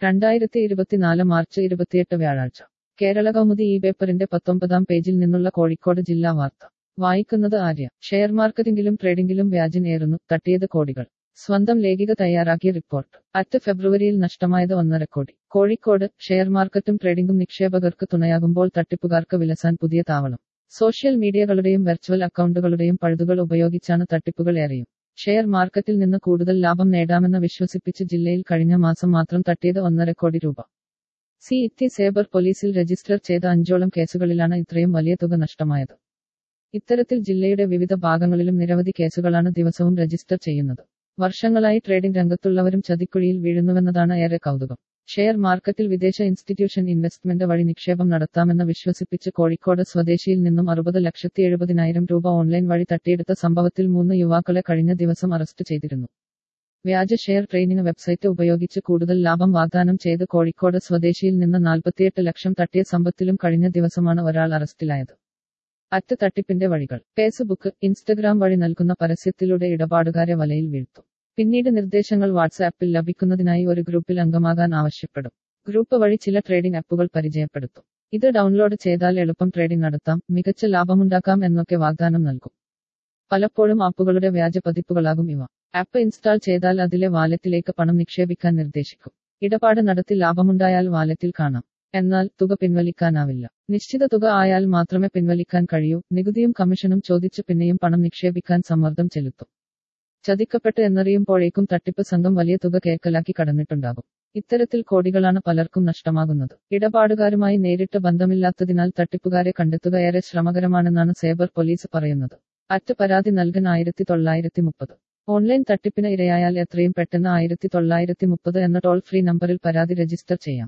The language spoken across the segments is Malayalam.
രണ്ടായിരത്തി ഇരുപത്തിനാല് മാർച്ച് ഇരുപത്തിയെട്ട് വ്യാഴാഴ്ച കേരള കൗമുദി ഈ പേപ്പറിന്റെ പത്തൊമ്പതാം പേജിൽ നിന്നുള്ള കോഴിക്കോട് ജില്ലാ വാർത്ത വായിക്കുന്നത് ആര്യ ഷെയർ മാർക്കറ്റിംഗിലും ട്രേഡിംഗിലും വ്യാജൻ ഏറുന്നു തട്ടിയത് കോടികൾ സ്വന്തം ലേഖിക തയ്യാറാക്കിയ റിപ്പോർട്ട് അറ്റ് ഫെബ്രുവരിയിൽ നഷ്ടമായത് ഒന്നര കോടി കോഴിക്കോട് ഷെയർ മാർക്കറ്റും ട്രേഡിംഗും നിക്ഷേപകർക്ക് തുണയാകുമ്പോൾ തട്ടിപ്പുകാർക്ക് വിലസാൻ പുതിയ താവളം സോഷ്യൽ മീഡിയകളുടെയും വെർച്വൽ അക്കൗണ്ടുകളുടെയും പഴുതുകൾ ഉപയോഗിച്ചാണ് തട്ടിപ്പുകൾ ഏറെയും ഷെയർ മാർക്കറ്റിൽ നിന്ന് കൂടുതൽ ലാഭം നേടാമെന്ന് വിശ്വസിപ്പിച്ച് ജില്ലയിൽ കഴിഞ്ഞ മാസം മാത്രം തട്ടിയത് ഒന്നര കോടി രൂപ സി ഇറ്റി സേബർ പോലീസിൽ രജിസ്റ്റർ ചെയ്ത അഞ്ചോളം കേസുകളിലാണ് ഇത്രയും വലിയ തുക നഷ്ടമായത് ഇത്തരത്തിൽ ജില്ലയുടെ വിവിധ ഭാഗങ്ങളിലും നിരവധി കേസുകളാണ് ദിവസവും രജിസ്റ്റർ ചെയ്യുന്നത് വർഷങ്ങളായി ട്രേഡിംഗ് രംഗത്തുള്ളവരും ചതിക്കുഴിയിൽ വീഴുന്നുവെന്നതാണ് ഏറെ കൗതുകം ഷെയർ മാർക്കറ്റിൽ വിദേശ ഇൻസ്റ്റിറ്റ്യൂഷൻ ഇൻവെസ്റ്റ്മെന്റ് വഴി നിക്ഷേപം നടത്താമെന്ന് വിശ്വസിപ്പിച്ച് കോഴിക്കോട് സ്വദേശിയിൽ നിന്നും അറുപത് ലക്ഷത്തി എഴുപതിനായിരം രൂപ ഓൺലൈൻ വഴി തട്ടിയെടുത്ത സംഭവത്തിൽ മൂന്ന് യുവാക്കളെ കഴിഞ്ഞ ദിവസം അറസ്റ്റ് ചെയ്തിരുന്നു വ്യാജ ഷെയർ ട്രെയിനിങ് വെബ്സൈറ്റ് ഉപയോഗിച്ച് കൂടുതൽ ലാഭം വാഗ്ദാനം ചെയ്ത് കോഴിക്കോട് സ്വദേശിയിൽ നിന്ന് നാൽപ്പത്തിയെട്ട് ലക്ഷം തട്ടിയ സംഭവത്തിലും കഴിഞ്ഞ ദിവസമാണ് ഒരാൾ അറസ്റ്റിലായത് അറ്റ് തട്ടിപ്പിന്റെ വഴികൾ ഫേസ്ബുക്ക് ഇൻസ്റ്റഗ്രാം വഴി നൽകുന്ന പരസ്യത്തിലൂടെ ഇടപാടുകാരെ വലയിൽ വീഴ്ത്തും പിന്നീട് നിർദ്ദേശങ്ങൾ വാട്സാപ്പിൽ ലഭിക്കുന്നതിനായി ഒരു ഗ്രൂപ്പിൽ അംഗമാകാൻ ആവശ്യപ്പെടും ഗ്രൂപ്പ് വഴി ചില ട്രേഡിംഗ് ആപ്പുകൾ പരിചയപ്പെടുത്തും ഇത് ഡൗൺലോഡ് ചെയ്താൽ എളുപ്പം ട്രേഡിംഗ് നടത്താം മികച്ച ലാഭമുണ്ടാക്കാം എന്നൊക്കെ വാഗ്ദാനം നൽകും പലപ്പോഴും ആപ്പുകളുടെ വ്യാജ പതിപ്പുകളാകും ഇവ ആപ്പ് ഇൻസ്റ്റാൾ ചെയ്താൽ അതിലെ വാലറ്റിലേക്ക് പണം നിക്ഷേപിക്കാൻ നിർദ്ദേശിക്കും ഇടപാട് നടത്തി ലാഭമുണ്ടായാൽ വാലറ്റിൽ കാണാം എന്നാൽ തുക പിൻവലിക്കാനാവില്ല നിശ്ചിത തുക ആയാൽ മാത്രമേ പിൻവലിക്കാൻ കഴിയൂ നികുതിയും കമ്മീഷനും ചോദിച്ച് പിന്നെയും പണം നിക്ഷേപിക്കാൻ സമ്മർദ്ദം ചെലുത്തും ചതിക്കപ്പെട്ട് എന്നറിയുമ്പോഴേക്കും തട്ടിപ്പ് സംഘം വലിയ തുക കേക്കലാക്കി കടന്നിട്ടുണ്ടാകും ഇത്തരത്തിൽ കോടികളാണ് പലർക്കും നഷ്ടമാകുന്നത് ഇടപാടുകാരുമായി നേരിട്ട് ബന്ധമില്ലാത്തതിനാൽ തട്ടിപ്പുകാരെ കണ്ടെത്തുക ഏറെ ശ്രമകരമാണെന്നാണ് സേബർ പോലീസ് പറയുന്നത് അറ്റ് പരാതി നൽകാൻ ആയിരത്തി തൊള്ളായിരത്തി മുപ്പത് ഓൺലൈൻ തട്ടിപ്പിന് ഇരയായാൽ എത്രയും പെട്ടെന്ന് ആയിരത്തി തൊള്ളായിരത്തി മുപ്പത് എന്ന ടോൾ ഫ്രീ നമ്പറിൽ പരാതി രജിസ്റ്റർ ചെയ്യാം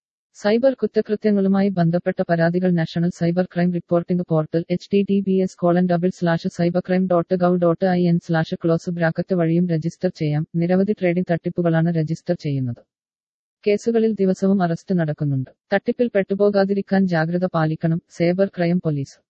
സൈബർ കുറ്റകൃത്യങ്ങളുമായി ബന്ധപ്പെട്ട പരാതികൾ national cyber crime reporting portal H T T P S colon double slash cyber crime dot gov dot I N slash close bracket വഴിയും രജിസ്റ്റർ ചെയ്യാം നിരവധി ട്രേഡിംഗ് തട്ടിപ്പുകളാണ് രജിസ്റ്റർ ചെയ്യുന്നത് കേസുകളിൽ ദിവസവും അറസ്റ്റ് നടക്കുന്നുണ്ട് തട്ടിപ്പിൽ പെട്ടുപോകാതിരിക്കാൻ ജാഗ്രത പാലിക്കണം സൈബർ ക്രൈം പോലീസ്